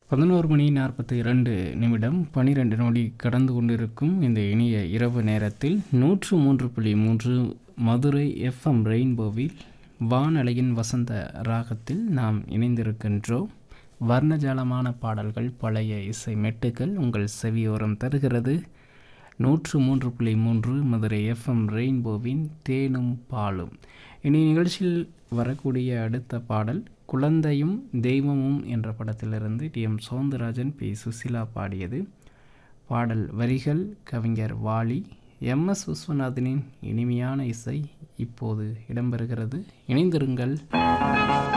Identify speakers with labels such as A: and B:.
A: பதினோரு மணி நாற்பத்தி இரண்டு நிமிடம் பனிரெண்டு நொடி கடந்து கொண்டிருக்கும் இந்த இனிய இரவு நேரத்தில் நூற்று மூன்று புள்ளி மூன்று மதுரை எஃப்எம் ரெயின்போவில் வானலையின் வசந்த ராகத்தில் நாம் இணைந்திருக்கின்றோம் வர்ணஜாலமான பாடல்கள் பழைய இசை மெட்டுக்கள் உங்கள் செவியோரம் தருகிறது நூற்று மூன்று புள்ளி மூன்று மதுரை எஃப்எம் ரெயின்போவின் தேனும் பாலும் இனி நிகழ்ச்சியில் வரக்கூடிய அடுத்த பாடல் குழந்தையும் தெய்வமும் என்ற படத்திலிருந்து T M Soundararajan P Susheela பாடியது பாடல் வரிகள் கவிஞர் வாலி எம் எஸ் விஸ்வநாதனின் இனிமையான இசை இப்போது இடம்பெறுகிறது இணைந்திருங்கள்